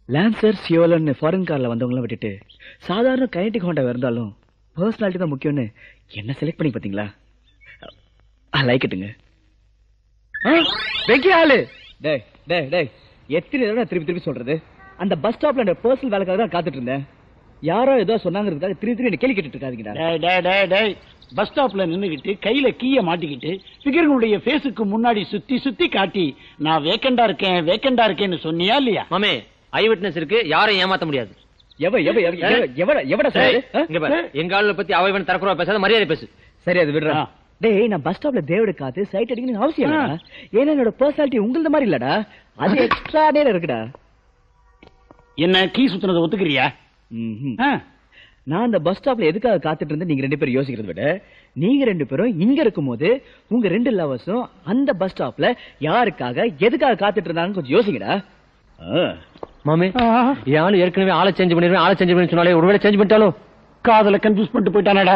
Lancer சியோலன் foreign கார்ல வந்தவங்களாம் விட்டுட்டு சாதாரண கைனடிக் ஹோண்டா இருந்தாலும் பர்சனாலிட்டி தான் முக்கியம்னு என்ன செலக்ட் பண்ணி பாத்தீங்களா லைக் இட்டுங்க வெக்கி ஆளு டேய் டேய் டேய் எத்தனை தடவை நான் திருப்பி திருப்பி சொல்றது அந்த பஸ் ஸ்டாப்ல அந்த பர்சனல் வேலைக்காக தான் காத்துட்டு இருந்தேன் யாரோ ஏதோ சொன்னாங்கிறதுக்காக திருப்பி திருப்பி என்ன கேள்வி கேட்டுட்டு இருக்காதீங்கடா டேய் டேய் டேய் டேய் பஸ் ஸ்டாப்ல நின்னுகிட்டு கையில கீய மாட்டிக்கிட்டு ஃபிகர்களுடைய ஃபேஸுக்கு முன்னாடி சுத்தி சுத்தி காட்டி நான் வேக்கண்டா இருக்கேன் வேக்கண்டா இருக்கேன்னு சொன்னியா இல்லையா மாமே ஐ விட்னஸ் இருக்கு யாரையும் ஏமாத்த முடியாது எவ எவ எவ எவ- எவட எவட சார் இங்க பாரு எங்க ஆளுல பத்தி அவ இவன் தரக்குறவா பேசாத மரியாதை பேசு சரி அது விடுறா ஆ. டேய் நான் பஸ் ஸ்டாப்ல தேவட காத்து சைட் அடிக்கணும் அவசியம் இல்லடா ஏன்னா என்னோட பர்சனாலிட்டி உங்களது மாதிரி இல்லடா அது எக்ஸ்ட்ரா நேரம் இருக்குடா என்ன கீ சுத்துனதை ஒத்துக்கிறியா ம்ஹும். ஆ, நான் அந்த பஸ் ஸ்டாப்ல எதுக்காக காத்துட்டு இருந்து நீங்க ரெண்டு பேரும் யோசிக்கிறத விட நீங்க ரெண்டு பேரும் இங்க இருக்கும்போது உங்க ரெண்டு லவர்ஸும் அந்த பஸ் ஸ்டாப்ல யாருக்காக எதுக்காக காத்துட்டு இருந்தாங்கன்னு கொஞ்சம் யோசிங்கடா ஆ. மாமே என் ஆளு ஏற்கனவே ஆளை சேஞ்ச் பண்ணிருவேன் ஆளை சேஞ்ச் பண்ணி சொன்னாலே ஒருவேளை சேஞ்ச் பண்ணிட்டாலும் காதல கன்ஃபியூஸ் பண்ணிட்டு போயிட்டானடா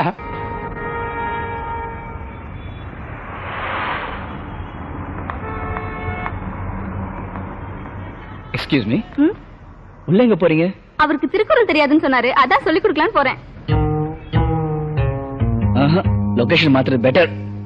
எக்ஸ்கியூஸ் மீ உள்ள எங்க போறீங்க அவருக்கு திருக்குறள் தெரியாதுன்னு சொன்னாரு அதான் சொல்லி கொடுக்கலான்னு போறேன் லொகேஷன் மாத்துறது பெட்டர்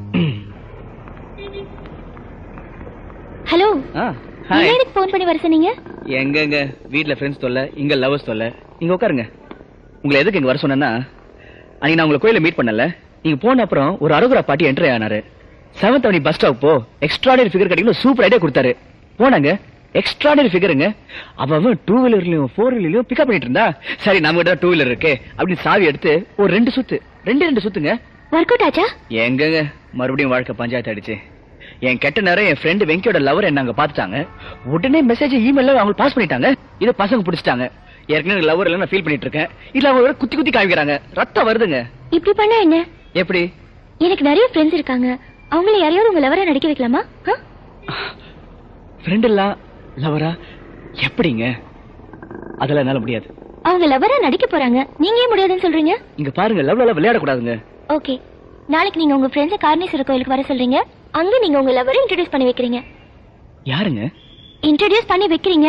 ஹலோ ஹாய் எனக்கு போன் பண்ணி வர சொன்னீங்க எங்கங்க வீட்ல ஃப்ரெண்ட்ஸ் தொல்ல இங்க லவர்ஸ் தொல்ல நீங்க உட்காருங்க உங்களை எதுக்கு இங்க வர சொன்னேன்னா அன்னைக்கு நான் உங்களை கோயில மீட் பண்ணல நீங்க போன அப்புறம் ஒரு அரோகரா பாட்டி என்ட்ரி ஆனாரு செவன்த் அவனி பஸ் ஸ்டாப் போ எக்ஸ்ட்ராடரி ஃபிகர் கட்டிங்கன்னு சூப்பர் ஐடியா கொடுத்தாரு போனாங்க எக்ஸ்ட்ராடரி ஃபிகருங்க அவன் டூ வீலர்லயும் ஃபோர் வீலர்லயும் பிக்கப் பண்ணிட்டு இருந்தா சரி நம்ம கிட்ட டூ வீலர் இருக்கு அப்படின்னு சாவி எடுத்து ஒரு ரெண்டு சுத்து ரெண்டு ரெண்டு சுத்துங்க ஒர்க் அவுட் ஆச்சா எங்கங்க மறுபடியும் வாழ்க்கை பஞ்சாயத்து ஆயிடுச்சு என் கெட்ட நேரம் என் ஃப்ரெண்டு வெங்கியோட லவர் என்ன அங்க பாத்துட்டாங்க உடனே மெசேஜ் இமெயில அவங்க பாஸ் பண்ணிட்டாங்க இத பசங்க பிடிச்சிட்டாங்க ஏற்கனவே லவர் எல்லாம் நான் ஃபீல் பண்ணிட்டு இருக்கேன் இதுல அவங்க வேற குத்தி குத்தி காமிக்கிறாங்க ரத்தம் வருதுங்க இப்படி பண்ணா என்ன எப்படி எனக்கு நிறைய ஃப்ரெண்ட்ஸ் இருக்காங்க அவங்கள யாரையாவது உங்க லவரா நடிக்க வைக்கலாமா ஆ? ஃப்ரெண்ட் எல்லாம் லவரா எப்படிங்க அதெல்லாம் என்னால முடியாது அவங்க லவரா நடிக்க போறாங்க நீங்க ஏன் முடியாதுன்னு சொல்றீங்க இங்க பாருங்க லவ்ல எல்லாம் விளையாட கூடாதுங்க ஓகே நாளைக்கு நீங்க உங்க ஃப்ரெண்ட்ஸ் காரணேஸ்வரர் கோயிலுக்கு வர சொல்றீங்க அங்க நீங்க உங்க லவரை இன்ட்ரோடியூஸ் பண்ணி வைக்கிறீங்க யாருங்க இன்ட்ரோடியூஸ் பண்ணி வைக்கிறீங்க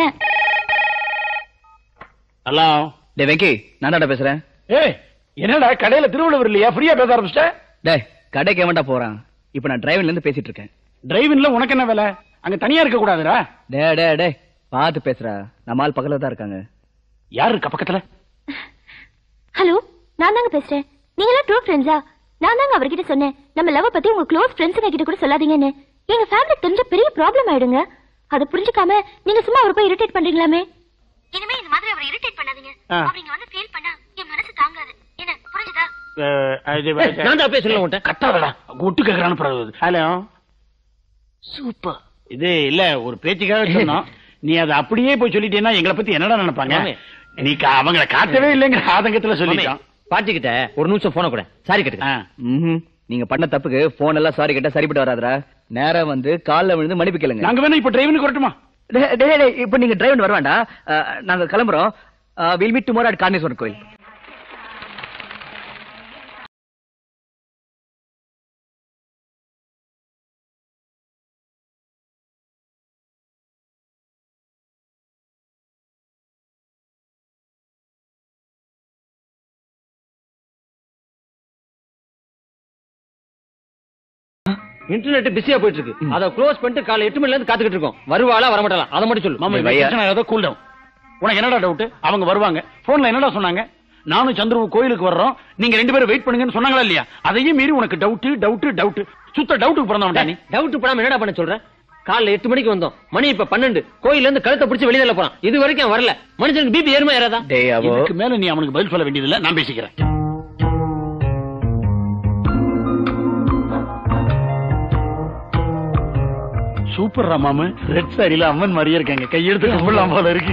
ஹலோ டே வெங்கி நான் தான்டா பேசுறேன் ஏய் என்னடா கடையில திருவள்ளுவர் இல்லையா ஃப்ரீயா பேச ஆரம்பிச்சிட்ட டேய் கடைக்கு எவன்டா போறான் இப்ப நான் டிரைவர்ல இருந்து பேசிட்டு இருக்கேன் டிரைவிங்ல உனக்கு என்ன வேலை அங்க தனியா இருக்க கூடாதுடா டே டே டே பாத்து பேசுறா நம்ம ஆள் பக்கத்துல தான் இருக்காங்க யாரு இருக்கா பக்கத்துல ஹலோ நான் தாங்க பேசுறேன் நீங்க எல்லாம் ட்ரூ ஃப்ரெண்ட்ஸா நான் தாங்க அவர்கிட்ட சொன்னேன் நம்ம லவ் பத்தி உங்க க்ளோஸ் ஃப்ரெண்ட்ஸுங்க கிட்ட கூட சொல்லாதீங்கன்னு எங்க ஃபேமிலி தெரிஞ்ச பெரிய ப்ராப்ளம் ஆயிடுங்க அதை புரிஞ்சுக்காம நீங்க சும்மா அவரை போய் இரிட்டேட் பண்றீங்களாமே இனிமே இந்த மாதிரி அவரை இரிட்டேட் பண்ணாதீங்க ஆ. அப்படிங்க வந்து ஃபீல் பண்ணா என் மனசு தாங்காது என்ன புரிஞ்சுதா நான் தான் பேசல உன்ட்ட கட்டாதடா ஒட்டு கேக்குறான்னு ஹலோ சூப்பர் இது இல்ல ஒரு பேச்சுக்காக சொன்னோம் நீ அதை அப்படியே போய் சொல்லிட்டேன்னா எங்களை பத்தி என்னடா நினைப்பாங்க மாமே. நீ கா- அவங்கள காட்டவே இல்லைங்கிற ஆதங்கத்துல சொல்லிட்டான் பாட்டி கிட்ட ஒரு நிமிஷம் போன கூட சாரி ஆ. கேட்டுக்க ம்ஹும். நீங்க பண்ண தப்புக்கு போன் எல்லாம் சாரி கேட்டா சரிப்பட்டு வராதரா நேரா வந்து கால்ல விழுந்து மன்னிப்பு கேளுங்க நாங்க வேணா இப்ப டிரைவனுக்கு வரட்டுமா டேய், டேய், டேய், இப்ப நீங்க டிரைவர் வர வேண்டாம் அஹ், நாங்க கிளம்புறோம் will meet tomorrow at Karneswarar கோயில் இன்டர்நெட் பிஸியா போயிட்டு இருக்கு அதை க்ளோஸ் பண்ணிட்டு காலை எட்டு மணில இருந்து காத்துக்கிட்டு இருக்கோம் வருவாளா வரமாட்டா அதை மட்டும் சொல்லு மாமா டேய், வையா. ஏதோ கூல் டவுன் உனக்கு என்னடா டவுட் அவங்க வருவாங்க போன்ல என்னடா சொன்னாங்க நானும் சந்திரவு கோயிலுக்கு வர்றோம் நீங்க ரெண்டு பேரும் வெயிட் பண்ணுங்கன்னு சொன்னாங்களா இல்லையா அதையும் மீறி உனக்கு டவுட் டவுட் டவுட் சுத்த டவுட்டுக்கு பிறந்தவன்டா நீ டவுட் படாம என்னடா பண்ண சொல்ற காலைல எட்டு மணிக்கு வந்தோம் மணி இப்ப பன்னெண்டு கோயில்ல இருந்து கழுத்தை பிடிச்சி வெளியில போறான் இது வரைக்கும் அவன் வரல மனுஷனுக்கு பிபி ஏறுமா ஏறாதா டேய் அவோ இதுக்கு மேல நீ அவனுக்கு பதில் சொல்ல வேண்டியதில்லை நான் பேசிக்கிறேன் சூப்பர் மாமு ரெட் சாரியில அம்மன் மாதிரியே இருக்காங்க கையெடுத்து கும்பிடலாம் போல இருக்கு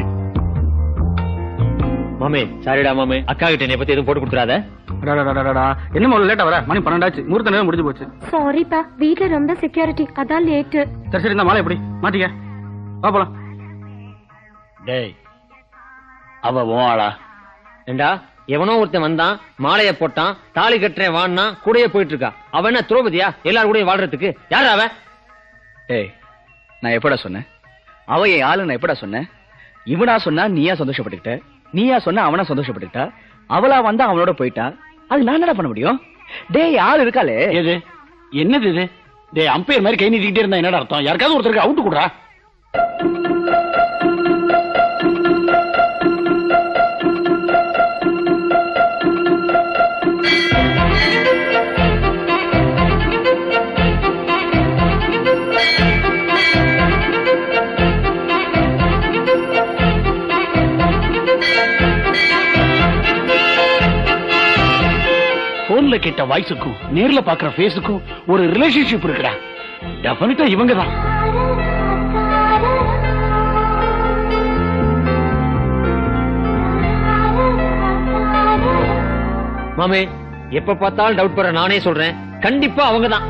மாமே சாரிடா மாமே அக்கா கிட்ட என்னை பத்தி எதுவும் போட்டு கொடுத்துறாத என்ன முதல்ல லேட்டா வர மணி பன்னெண்டாச்சு முகூர்த்த நேரம் முடிஞ்சு போச்சு சாரிப்பா வீட்ல ரொம்ப செக்யூரிட்டி அதான் லேட்டு சரி சரி இந்த மாலை எப்படி மாட்டிக்க வா போலாம் டேய் அவ உன் ஆளா ஏண்டா எவனோ ஒருத்தன் வந்தான் மாலைய போட்டான் தாலி கட்டுறேன் வான்னா கூடயே போயிட்டு இருக்கா அவன் என்ன திரௌபதியா எல்லாரும் கூடயும் வாழ்றதுக்கு யாரு அவ ஏய் நான் எப்படா சொன்னேன் அவ என் ஆளு நான் எப்படா சொன்னேன் இவனா சொன்னா நீயா சந்தோஷப்பட்டுக்கிட்ட நீயா சொன்னா அவனா சந்தோஷப்பட்டுக்கிட்டா அவளா வந்தா அவனோட போயிட்டா அது நான் என்னடா பண்ண முடியும் டேய் ஆள் இருக்காளே எது என்னது இது டேய் அம்பையர் மாதிரி கை நீட்டிக்கிட்டே இருந்தா என்னடா அர்த்தம் யாருக்காவது ஒருத்தருக்கு அவுட் குடுறா போன்ல கேட்ட வாய்ஸுக்கும் நேர்ல பாக்குற ஃபேஸுக்கும் ஒரு ரிலேஷன்ஷிப் இருக்குடா டெஃபினட்டா இவங்க தான் மாமே எப்ப பார்த்தாலும் டவுட் பண்ற நானே சொல்றேன் கண்டிப்பா அவங்கதான்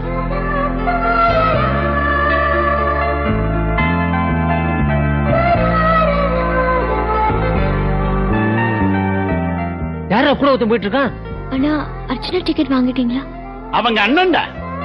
யாரா கூட ஒருத்தன் போயிட்டு இருக்கான் அண்ணா அர்ச்சனா டிக்கெட் வாங்கிட்டீங்களா அவங்க அண்ணன்டா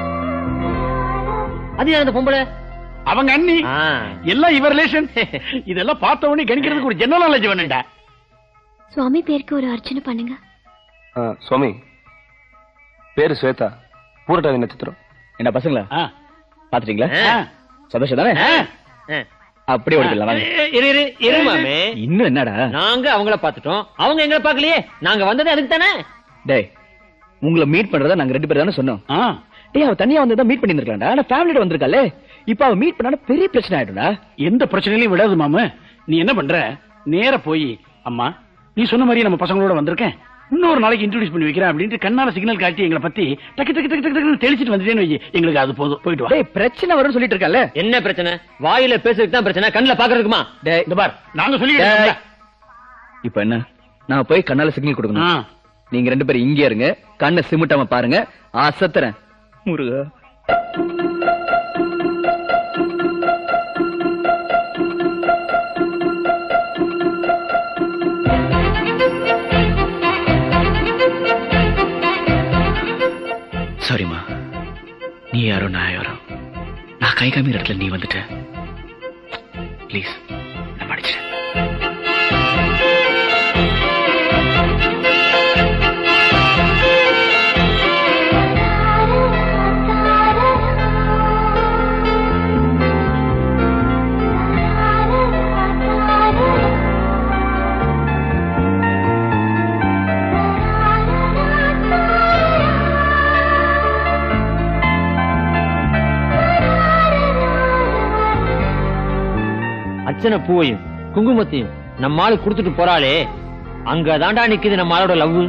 அது யார் அந்த பொம்பளை அவங்க அண்ணி ஆ. எல்லாம் இவர் ரிலேஷன் இதெல்லாம் பார்த்த உடனே கணிக்கிறதுக்கு ஒரு ஜெனரல் நாலேஜ் வேணும்டா சுவாமி பேருக்கு ஒரு அர்ச்சனை பண்ணுங்க ஆ, சுவாமி பேரு ஸ்வேதா பூரட்டாதி நட்சத்திரம் என்ன பசங்களா ஆ. பாத்துட்டீங்களா ஆ. சந்தோஷம் தானே ஆ. ஆ. அப்படியே ஓடிக்கலாம் வாங்க ஏ, இரு இரு இரு மாமே இன்னும் என்னடா நாங்க அவங்கள பாத்துட்டோம் அவங்க எங்களை பார்க்கலையே நாங்க வந்ததே அதுக்கு தானே டேய் உங்களை மீட் பண்றதா நாங்க ரெண்டு பேரும் தானே சொன்னோம் ஆ. டேய் அவ தனியா வந்ததா மீட் பண்ணிருக்கலாம்டா ஆனா ஃபேமிலியோட வந்திருக்காளே இப்ப அவ மீட் பண்ணா பெரிய பிரச்சனை ஆயிடும்டா எந்த பிரச்சனையிலையும் விடாது மாமு நீ என்ன பண்ற நேர போய் அம்மா நீ சொன்ன மாதிரி நம்ம பசங்களோட வந்திருக்கேன் இன்னொரு நாளைக்கு இன்ட்ரோடியூஸ் பண்ணி வைக்கிறேன் அப்படின்ட்டு கண்ணால சிக்னல் காட்டி எங்களை பத்தி டக்கு டக்கு டக்கு டக்கு டக்குன்னு தெளிச்சிட்டு வந்துட்டேன்னு வை எங்களுக்கு அது போதும் போயிட்டு வா டேய் பிரச்சனை வரும்னு சொல்லிட்டு இருக்கல என்ன பிரச்சனை வாயில பேசுறதுக்கு தான் பிரச்சனை கண்ணுல பாக்குறதுக்குமா டேய் இந்த பார் நாங்க டேய். சொல்லிக்கிறோம் இப்ப என்ன நான் போய் கண்ணால சிக்னல் ஆ. கொடுக்கணும் நீங்க ரெண்டு பேரும் இங்கே இருங்க கண்ணை சிமிட்டாம பாருங்க அசத்துறேன் முருகா சாரிம்மா நீ யாரோ நான் யாரோ நான் கை காமிக்கிற இடத்துல நீ வந்துட்ட ப்ளீஸ் நான் மன்னிச்சிடு அர்ச்சனை பூவையும் குங்குமத்தையும் நம்ம ஆளு கொடுத்துட்டு போறாளே அங்க தாண்டா நிக்குது நம்ம ஆளோட லவ்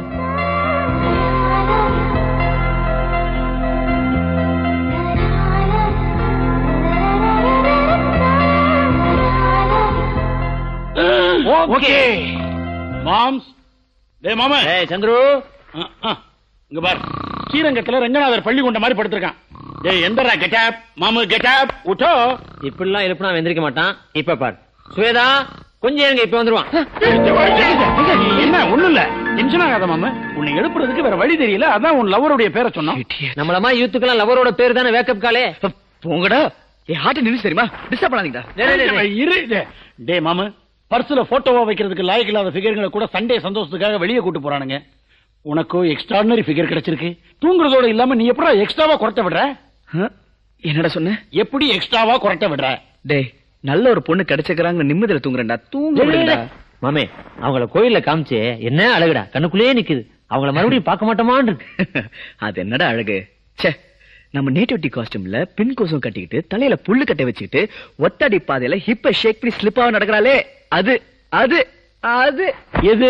ஓகே மாம்ஸ் டேய் மாமா ஏய் சந்துரு ஆ, ஆ. இங்க பார் ஸ்ரீரங்கத்துல ரங்கநாதர் பள்ளி கொண்ட மாதிரி படுத்திருக்கான் டேய் எந்தரா கெட்டாப் மாமு கெட்டாப் உட்டோ இப்படிலாம் எழுப்புனா அவன் எந்திரிக்க மாட்டான் இப்ப பார் சுவேதா கொஞ்சம் இருங்க இப்ப வந்துருவான் என்ன ஒண்ணு இல்ல டென்ஷன் ஆகாத மாமா உன்னை எழுப்புறதுக்கு வேற வழி தெரியல அதான் உன் லவருடைய பேரை சொன்னோம் நம்மள மாதிரி யூத்துக்கெல்லாம் லவரோட பேர் தானே வேக்கப் காலே போங்கடா என் ஹார்ட் நின்று தெரியுமா டிஸ்டர்ப் பண்ணாதீங்கடா டேய், டேய், டேய். இரு டே. டேய் மாமு பர்ஸ்ல போட்டோவா வைக்கிறதுக்கு லாயக்கு இல்லாத ஃபிகர்களை கூட சண்டே சந்தோஷத்துக்காக வெளியே கூட்டு போறானுங்க உனக்கோ எக்ஸ்ட்ராடினரி ஃபிகர் கிடைச்சிருக்கு தூங்குறதோட இல்லாம நீ எப்படா எக்ஸ்ட்ராவா குறைத்த விடுற ஆ? என்னடா சொன்ன எப்படி எக்ஸ்ட்ராவா குறைத்த விடுற டேய் நல்ல ஒரு பொண்ணு கிடைச்சிக்கிறாங்க நிம்மதியில தூங்குறேன்டா தூங்க விடுங்கடா மாமே அவங்கள கோயில்ல காமிச்சு என்ன அழகுடா கண்ணுக்குள்ளேயே நிக்குது அவங்கள மறுபடியும் பார்க்க மாட்டோமான்னு இருக்கு அது என்னடா அழகு ச்சே நம்ம நேட்டிவிட்டி காஸ்டியூம்ல பின் கோசம் கட்டிக்கிட்டு தலையில புல்லு கட்டை வச்சுக்கிட்டு ஒத்தடி பாதையில ஹிப்ப ஷேக் பண்ணி ஸ்லிப்பாக நடக்கிறாளே அது அது அது எது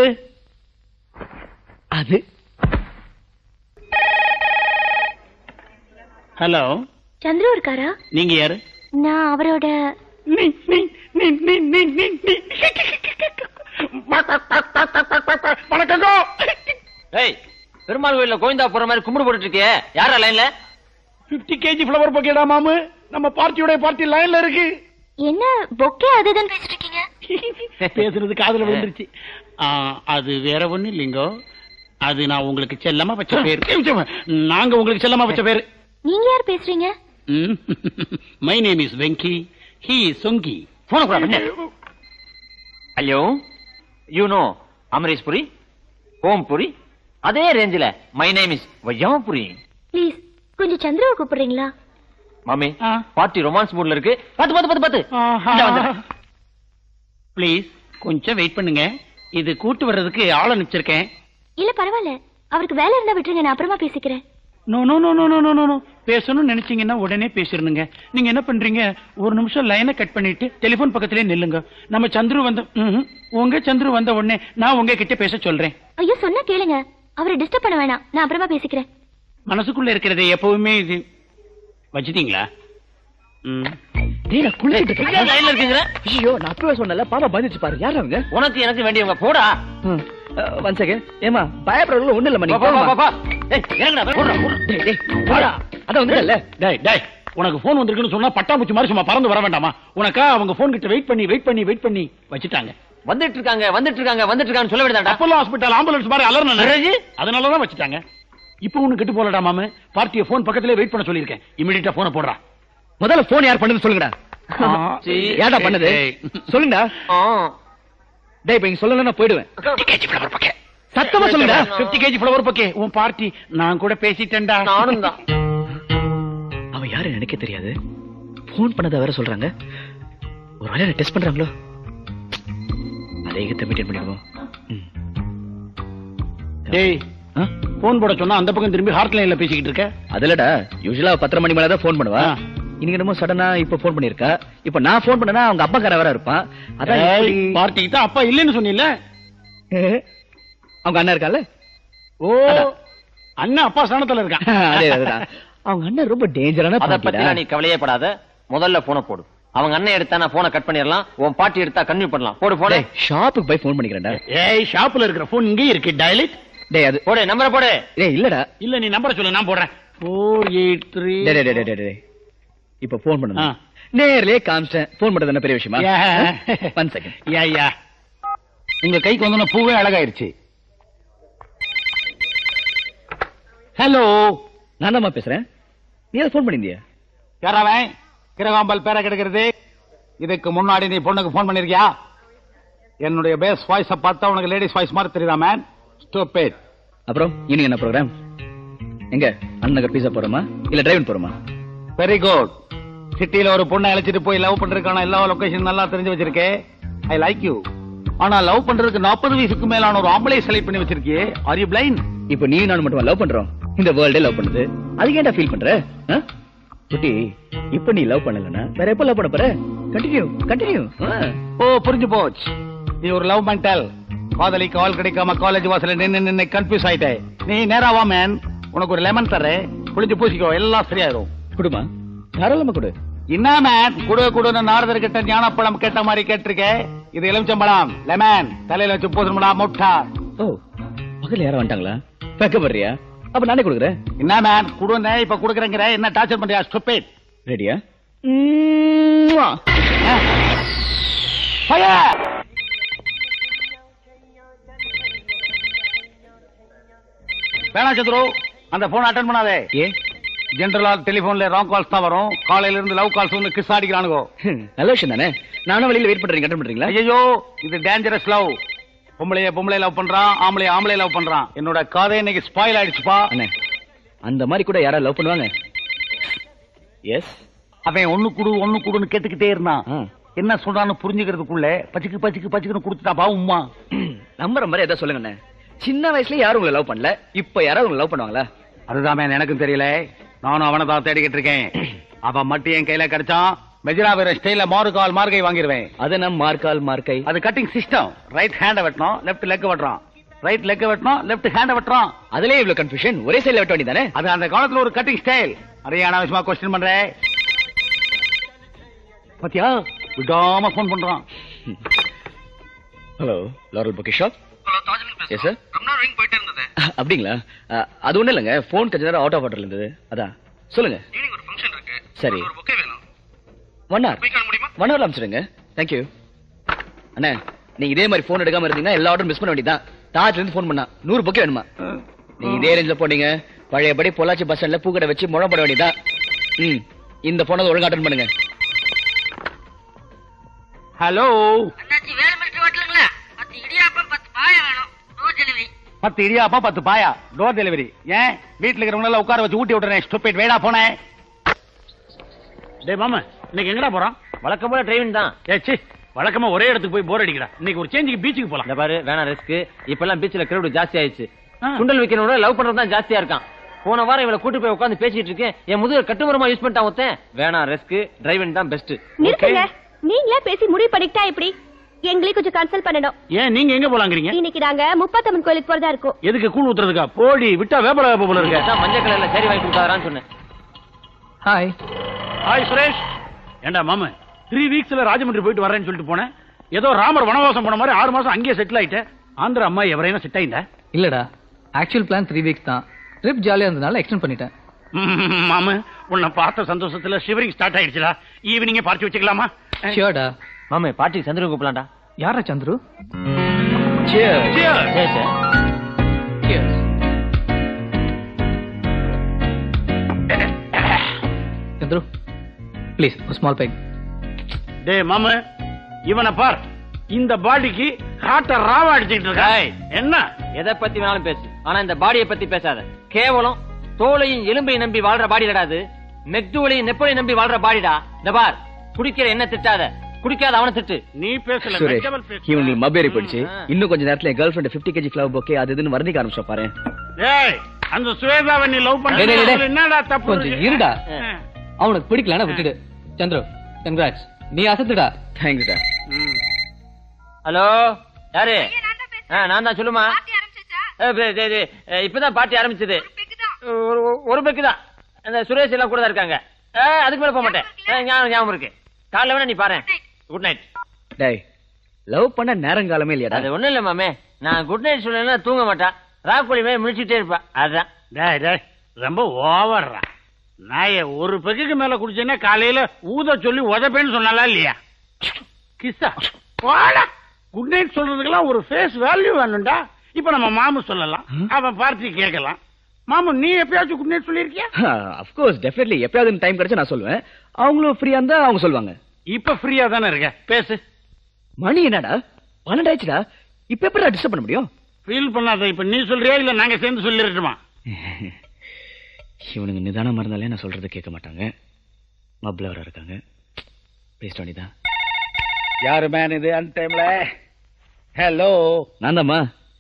அது ஹலோ சந்துரு இருக்காரா நீங்க யாரு நான் அவரோட நீ நீ நீ நீ நீ நீ நீ வணக்கங்க ஏய் பெருமாள் கோயில்ல கோயந்தா போற மாதிரி கும்பிடு போட்டுட்டு இருக்கியே யாரா லைன்ல பிப்டி கேஜி ஃபிளவர் பொக்கேடா மாமு நம்ம பார்ட்டியோட பார்ட்டி லைன்ல இருக்கு என்ன பொக்கே அதுதான் பேசிட்டு இருக்கீங்க பேசுறது காதுல விழுந்துருச்சு ஆ, அது வேற ஒண்ணு இல்லைங்கோ அது நான் உங்களுக்கு செல்லமா வச்ச பேரு நாங்க உங்களுக்கு செல்லமா வச்ச பேரு நீங்க யார் பேசுறீங்க மை நேம் இஸ் வெங்கி ஹி சொங்கி போன கூட hello you know Amaresh Puri Om Puri அதே ரேஞ்சில my name is Vaiyapuri please கொஞ்சம் சந்திராவை கூப்பிடுறீங்களா மாமி ஆ. பார்ட்டி ரொமான்ஸ் மூட்ல இருக்கு பத்து பத்து பத்து பத்து இந்தா வந்துடுறேன். ப்ளீஸ் கொஞ்சம் வெயிட் பண்ணுங்க இது கூட்டு வர்றதுக்கு ஆள் அனுப்பிச்சிருக்கேன் இல்ல பரவாயில்ல அவருக்கு வேலை இருந்தா விட்டுருங்க நான் அப்புறமா பேசிக்கிறேன் no no no no no no no no பேசணும்னு நினைச்சீங்கன்னா உடனே பேசிருந்துங்க நீங்க என்ன பண்றீங்க ஒரு நிமிஷம் லைனை கட் பண்ணிட்டு டெலிபோன் பக்கத்திலே நில்லுங்க நம்ம சந்துரு வந்த ம்ஹும். உங்க சந்துரு வந்த உடனே நான் உங்க கிட்ட பேச சொல்றேன் ஐயோ சொன்னா கேளுங்க அவரை டிஸ்டர்ப் பண்ண வேணாம் நான் அப்புறமா பேசிக்கிறேன் மனசுக்குள்ள இருக்கிறது எப்பவுமே இது வச்சிட்டீங்களா ம். டேய் நான் குளிச்சிட்டு இங்க இருக்கேன் லைன்ல இருக்கீங்களா ஐயோ நான் அப்பவே சொன்னல பாப்பா பயந்துச்சு பாரு யார் அவங்க உனக்கு எனக்கு வேண்டியவங்க போடா ஒன் செகண்ட் ஏமா பயப்படுறதுல ஒண்ணு இல்ல பா, மணி பா, பா, பா, பா. ஏய், இறங்குடா, போடுறா, போடுறா. டேய் டேய் போடா அதான் வந்துடல டேய் டேய் உனக்கு போன் வந்திருக்குன்னு சொன்னா பட்டாம்பூச்சி மாதிரி சும்மா பறந்து வர வேண்டாமா உனக்கா அவங்க போன் கிட்ட வெயிட் பண்ணி வெயிட் பண்ணி வெயிட் பண்ணி வச்சுட்டாங்க வந்துட்டு இருக்காங்க வந்துட்டு இருக்காங்க வந்துட்டு இருக்காங்கன்னு சொல்ல வேண்டாம்டா அப்போலோ ஹாஸ்பிட்டல் ஆம்புலன்ஸ் மாதிரி அலர்ன பிறகு? அதனாலதான் வச்சுட்டாங்க இப்போ ஒண்ணு கெட்டு போலடா மாமு பார்ட்டியை போன் பக்கத்திலே வெயிட் பண்ண சொல்லியிருக்கேன் இமிடியட்டா போனை போடுறா முதல்ல போன் யார் பண்ணது சொல்லுங்கடா சீ. ஏடா பண்ணது டேய். சொல்லுங்கடா ஆ. டேய் இப்ப இங்க சொல்லல நான் போயிடுவேன் சத்தமா சொல்லுடா பிப்டி கேஜி ஃபிளவர் பக்கே உன் பார்ட்டி நான் கூட பேசிட்டேன்டா நானும் தான் அவ யாரு எனக்கு தெரியாது போன் பண்ணத வேற சொல்றாங்க ஒரு வேலை டெஸ்ட் பண்றாங்களோ அதே கிட்ட மீட் பண்ணிடுவோம் ம். டேய் ஆ? போன் போட சொன்னா அந்த பக்கம் திரும்பி ஹார்ட் லைன்ல பேசிக்கிட்டு இருக்க அதுலடா யூஸ்வலா பத்தரை மணி மேல தான் போன் பண்ணுவா ஆ. இன்னைக்கு என்னமோ சடனா இப்ப போன் பண்ணிருக்கா இப்ப நான் போன் பண்ணனா அவங்க அப்பா வேற இருப்பான் அதான் ஏய், எப்படி- பார்ட்டிக்கு தான் அப்பா இல்லைன்னு சொன்னீல்ல அவங்க அண்ணன் இருக்கால ஓ அண்ணன் அப்பா ஸ்தானத்துல இருக்கான் அதே அதுதான் அவங்க அண்ணன் ரொம்ப டேஞ்சரான அத பத்தி நீ கவலையே படாத முதல்ல போனை போடு அவங்க அண்ணன் எடுத்தா நான் போனை கட் பண்ணிடலாம் உன் பாட்டி எடுத்தா கன்டினியூ பண்ணலாம் போடு போடு ஷாப்புக்கு போய் போன் பண்ணிக்கிறேன்டா ஏய் ஷாப்ல இருக்கிற போன் இங்கேயே இருக்கு டயலிட் டேய் அது போடு நம்பரை போடு டேய் இல்லடா இல்ல நீ நம்பரை சொல்லு நான் போடுறேன் ஃபோர் எயிட் த்ரீ டேய் டேய், டேய், டேய், டேய். இப்ப போன் ஆ. பண்ணணும் நேர்லயே காமிச்சிட்டேன் போன் பண்றது என்ன பெரிய விஷயமா Yeah. One second yeah yeah உங்க கைக்கு வந்தோன்னா பூவே அழகாயிருச்சு ஹலோ நான் தான் பேசுறேன் நீ ஏதாவது போன் பண்ணிருந்தியா யாராவன் கிரகாம்பல் பேரை கெடுக்கிறது இதுக்கு முன்னாடி நீ பொண்ணுக்கு போன் பண்ணிருக்கியா என்னுடைய பேஸ் வாய்ஸ பார்த்தா உனக்கு லேடிஸ் வாய்ஸ் மாதிரி தெரியுதா மேன் ஸ்டூபிட் அப்புறம் ஈவினிங் என்ன ப்ரோக்ராம் எங்க அண்ணன் பீஸா போறோமா இல்ல டிரைவன் போறோமா வெரி குட் சிட்டில ஒரு பொண்ணை அழைச்சிட்டு போய் லவ் பண்றதுக்கான எல்லா லொகேஷன் நல்லா தெரிஞ்சு வச்சிருக்கே ஐ லைக் யூ ஆனா லவ் பண்றதுக்கு நாற்பது வயசுக்கு மேலான ஒரு ஆம்பளை செலக்ட் பண்ணி வச்சிருக்கியே ஆர் யூ பிளைண்ட் இப்போ நீ நானும் மட்டும் லவ் பண்றோம் இந்த வேர்ல்டே லவ் பண்ணுது அதுக்கு ஏன்டா ஃபீல் பண்ற ஆ? குட்டி இப்ப நீ லவ் பண்ணலனா வேற எப்ப லவ் பண்ண போற கண்டினியூ கண்டினியூ ஓ புரிஞ்சு போச்சு நீ ஒரு லவ் மென்டல் காதலி கால் கிடைக்காம காலேஜ் வாசல்ல நின்னு நின்னு கன்ஃபியூஸ் ஆயிட்டே நீ நேரா வா மேன் உனக்கு ஒரு லெமன் தரேன் குளிச்சு பூசிக்கோ எல்லாம் சரியாயிரும் குடுமா தாராளமா கொடு என்ன மேன் குடு குடுன்னு நாரதர் கிட்ட ஞானப்பழம் கேட்ட மாதிரி கேட்டிருக்க இது எலுமிச்சம்பழம் லெமன் தலையில வச்சு பூசணும்டா முட்டா ஓ பக்கத்துல யாரும் வந்துட்டாங்களா வைக்கப்படுறியா அப்ப நானே கொடுக்குறேன் என்ன மேன் குடுன்னு இப்ப குடுக்குறேங்கிற என்ன டார்ச்சர் பண்றியா ஸ்டூபிட் ரெடியா ஃபயர் வேணா சத்ரு அந்த போன் அட்டன் பண்ணாதே ஏ ஜென்ரலா டெலிபோன்ல ராங் கால்ஸ் தான் வரும் காலையில இருந்து லவ் கால்ஸ் வந்து கிஸ் அடிக்கிறானுங்கோ நல்ல விஷயம் தானே நானும் வெளியில வெயிட் பண்றீங்க அட்டன் பண்றீங்களா ஐயோ இது டேஞ்சரஸ் லவ் பொம்பளைய பொம்பளை லவ் பண்றான் ஆம்பளைய ஆம்பளை லவ் பண்றான் என்னோட கதை இன்னைக்கு ஸ்பாயில் ஆயிடுச்சுப்பா அண்ணே அந்த மாதிரி கூட யாரா லவ் பண்ணுவாங்க எஸ் அவன் ஒண்ணு குடு ஒண்ணு குடுன்னு கேட்டுக்கிட்டே இருந்தான் ஆ. என்ன சொல்றான்னு புரிஞ்சுக்கிறதுக்குள்ள பச்சுக்கு பச்சுக்கு பச்சுக்குன்னு கொடுத்துட்டாப்பா உம்மா நம்புற மாதிரி ஏதாவது சொல்லுங்க அண்ணே சின்ன வயசுல யாரும் உங்களை லவ் பண்ணல இப்ப யாராவது உங்களை லவ் பண்ணுவாங்களா அதுதான் மேன் எனக்கும் தெரியல நானும் அவனை தான் தேடிக்கிட்டு இருக்கேன் அவன் மட்டும் என் கையில கிடைச்சான் மெஜரா வீர ஸ்டைல மாறு கால் மார்கை வாங்கிடுவேன் அது நம்ம மார்க்கால் மார்க்கை அது கட்டிங் சிஸ்டம் ரைட் ஹேண்ட வெட்டணும் லெஃப்ட் லெக் வெட்டுறான் ரைட் லெக் வெட்டணும் லெஃப்ட் ஹேண்ட வெட்டுறான் அதுலயே இவ்வளவு கன்ஃபியூஷன் ஒரே சைடுல வெட்ட வேண்டியதானே அது அந்த காலத்துல ஒரு கட்டிங் ஸ்டைல் அதையே அனாவசியமா கொஸ்டின் பண்றேன் பாத்தியா விடாம போன் பண்றான் ஹலோ லாரல் புக்கி ஷாப் எஸ் சார் அப்படிங்களா அஹ், அது ஒண்ணும் இல்லைங்க போன் கொஞ்ச நேரம் அவுட் ஆஃப் ஆர்டர்ல இருந்தது அதான் சொல்லுங்க சரி ஒன் ஹவர் ஒன் ஹவர்ல அனுப்பிச்சிடுங்க தேங்க்யூ அண்ணே நீங்க இதே மாதிரி போன் எடுக்காம இருந்தீங்கன்னா எல்லா ஆர்டரும் மிஸ் பண்ண வேண்டியதான் தாஜ்ல இருந்து போன் பண்ணா நூறு புக்கே வேணுமா நீங்க இதே ரேஞ்சில போனீங்க பழையபடி பொள்ளாச்சி பஸ் ஸ்டாண்ட்ல பூக்கடை வச்சு முழம் போட வேண்டியதான் ம் இந்த போனை ஒழுங்கா அட்டன் பண்ணுங்க ஹலோ அண்ணாச்சி வேலை மிலிட்டரி ஹோட்டலுங்களா பத்து இடியாப்பா பத்து பாயா டோர் டெலிவரி ஏன் வீட்டுல இருக்கிறவங்க எல்லாம் உட்கார வச்சு ஊட்டி விட்டுறேன் ஸ்டூபிட் வேடா போனேன் டேய் மாமா இன்னைக்கு எங்கடா போறோம் வழக்கம் போல டிரைவிங் தான் ஏ சி வழக்கமா ஒரே இடத்துக்கு போய் போர் அடிக்கிறா இன்னைக்கு ஒரு சேஞ்சுக்கு பீச்சுக்கு போலாம் இந்த பாரு வேணாம் ரிஸ்க் இப்பெல்லாம் பீச்ல கிரௌட் ஜாஸ்தி ஆயிடுச்சு ஆ. சுண்டல் விக்கிறவங்க லவ் பண்றது தான் ஜாஸ்தியா இருக்கான் போன வாரம் இவளை கூட்டு போய் உட்காந்து பேசிட்டு இருக்கேன் என் முதுகு கட்டுமரமா யூஸ் பண்ணிட்டான் ஒருத்தன் வேணாம் ரிஸ்க் டிரைவிங் தான் பெஸ்ட் நிறுத்துங்க நீங்களே பேசி முடிவு பண்ணிக்கிட்டா எப்படி எங்களையும் கொஞ்சம் கன்சல்ட் பண்ணணும் ஏன் நீங்க எங்க போலாங்கிறீங்க இன்னைக்கு நாங்க முப்பத்தம்மன் கோயிலுக்கு போறதா இருக்கோம் எதுக்கு கூழ் ஊத்துறதுக்கா போடி விட்டா வேப்பல வேப்ப போல இருக்க அதான் மஞ்சள் கலர்ல சரி வாங்கி கொடுக்காதான்னு சொன்னேன் ஹாய் ஹாய் சுரேஷ் ஏண்டா மாமா த்ரீ வீக்ஸ்ல ராஜமன்றி போயிட்டு வரேன்னு சொல்லிட்டு போனேன் ஏதோ ராமர் வனவாசம் போன மாதிரி ஆறு மாசம் அங்கேயே செட்டில் ஆயிட்டேன் ஆந்திர அம்மா எவரையும் செட் ஆயிட்டா இல்லடா ஆக்சுவல் பிளான் த்ரீ வீக்ஸ் தான் ட்ரிப் ஜாலியா இருந்ததுனால எக்ஸ்டெண்ட் பண்ணிட்டேன் மாமு உன்னை பார்த்த சந்தோஷத்துல ஷிவரிங் ஸ்டார்ட் ஆயிடுச்சுடா ஈவினிங்கே பார்த்து வச்சுக்கலாமா ஷியோர்டா மாமே பாட்டிக்கு சந்திரன் கூப்பிடலாம்டா யாரா சந்துரு Cheers. Cheers. சரி சரி Cheers. சந்துரு ப்ளீஸ் ஒரு ஸ்மால் பெக் டேய் மாமு இவனை பார் இந்த பாடிக்கு ஹார்ட்ட ராவா அடிச்சுக்கிட்டு இருக்கா ஏய். என்ன எதை பத்தி வேணாலும் பேசு ஆனா இந்த பாடியை பத்தி பேசாத கேவலம் தோலையும் எலும்பையும் நம்பி வாழ்ற பாடி அது மெக்டுவலையும் நெப்பலையும் நம்பி வாழ்ற பாடிடா இந்த பார் குடிக்கிற என்ன திட்டாத குடிக்காத அவனை திட்டு நீ பேசல சுரேஷ் வெஜிடபிள் பேசு. இவங்களுக்கு மப்பேறி போயிடுச்சு ம். இன்னும் கொஞ்ச நேரத்துல என் girl friend fifty KG flower bouquet அது இதுன்னு வர்ணிக்க ஆரம்பிச்சா பாரு டேய் அந்த சுவேதாவை நீ லவ் டேய், டேய், டேய். பண்ண என்னடா தப்பு கொஞ்சம் இருக்கு? இருடா. ஆ. அவனுக்கு பிடிக்கலன்னா விட்டுடு சந்துரு கங்க்ராட்ஸ் நீ அசத்துடா தேங்க்ஸ்டா ம். ஹலோ யாரு ஆ, நான் தான் சொல்லுமா ஏ, பே- டேய், டேய், ஏ, இப்பதான் பார்ட்டி ஆரம்பிச்சது ஒரு- ஒரு- ஒரு பெக்கு தான் அந்த சுரேஷ் எல்லாம் கூட தான் இருக்காங்க ஏ, அதுக்கு மேல போக மாட்டேன் ஏ, ஞாபகம் ஞாபகம் இருக்கு காலைல வேணா நீ பாரு குட் நைட் டேய் லவ் பண்ண நேரங்காலமே இல்லையாடா அது ஒண்ணும் இல்ல மாமே நான் குட் நைட் சொல்லலைன்னா தூங்க மாட்டா ராக்கோழி மாதிரி முடிச்சுட்டே இருப்பா அதான் டேய் டேய் ரொம்ப ஓவர்ரா நாய ஒரு பெக்குக்கு மேல குடிச்சேன்னா காலையில ஊத சொல்லி உதப்பேன்னு சொன்னாலா இல்லையா கிஸ்ஸா வாடா குட் நைட் சொல்றதுக்கெல்லாம் ஒரு ஃபேஸ் வேல்யூ வேணும்டா இப்ப நம்ம மாமு சொல்லலாம் அவன் பார்ட்டி கேட்கலாம் மாமு நீ எப்பயாச்சும் குட் நைட் சொல்லியிருக்கியா அஃப்கோர்ஸ் டெஃபினெட்லி எப்பயாவது டைம் கிடைச்சா நான் சொல்லுவேன் அவங்களும் ஃப்ரீயா இருந்தா அவங்க சொல்லுவாங்க இப்ப ஃப்ரீயா தானே இருக்க பேசு மணி என்னடா பன்னெண்டு ஆயிடுச்சுடா இப்ப எப்படி டிஸ்டர்ப் பண்ண முடியும் ஃபீல் பண்ணாத இப்ப நீ சொல்றியா இல்ல நாங்க சேர்ந்து சொல்லிடட்டுமா இவனுங்க நிதானமா இருந்தாலே நான் சொல்றது கேட்க மாட்டாங்க மப்ல வர இருக்காங்க பேச வேண்டியதான் யாரு மேன் இது அந்த டைம்ல ஹலோ நான் தாம்மா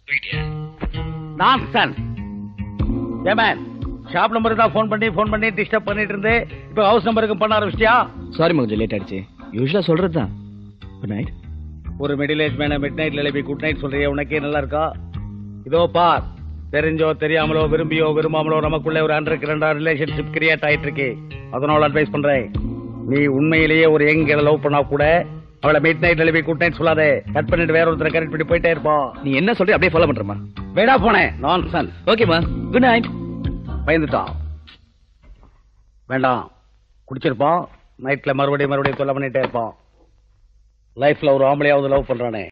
நான் சன் ஏ மேன் ஷாப் நம்பருக்கு தான் ஃபோன் பண்ணி ஃபோன் பண்ணி டிஸ்டர்ப் பண்ணிட்டு இருந்து இப்போ ஹவுஸ் நம்பருக்கு பண்ண ஆரம்பிச்சிட்டியா சாரி கொஞ்சம் லேட் ஆயிடுச்சு யூஸ்வலா சொல்றது தான் குட் நைட் ஒரு மிடில் ஏஜ் மேன மிட் நைட்ல எழுப்பி குட் நைட் சொல்றியே உனக்கே நல்லா இருக்கா இதோ பார் தெரிஞ்சோ தெரியாமலோ விரும்பியோ விரும்பாமலோ நமக்குள்ள ஒரு அண்டர் கிரண்டா ரிலேஷன்ஷிப் கிரியேட் ஆயிட்டு இருக்கு அதனால அட்வைஸ் பண்றேன் நீ உண்மையிலேயே ஒரு யங் லவ் பண்ணா கூட அவளை மிட் நைட் எழுப்பி குட் நைட் சொல்லாதே கட் பண்ணிட்டு வேற ஒருத்தரை கரெக்ட் பண்ணி போயிட்டே இருப்போம் நீ என்ன சொல்ற அப்படியே ஃபாலோ பண்றமா வேடா போனேன் நான் சன் ஓகேமா குட் நைட் பயந்துட்டான் வேண்டாம் குடிச்சிருப்பான் நைட்ல மறுபடியும் மறுபடியும் தொல்லை பண்ணிட்டே இருப்பான் லைஃப்ல ஒரு ஆம்பளையாவது லவ் பண்றானே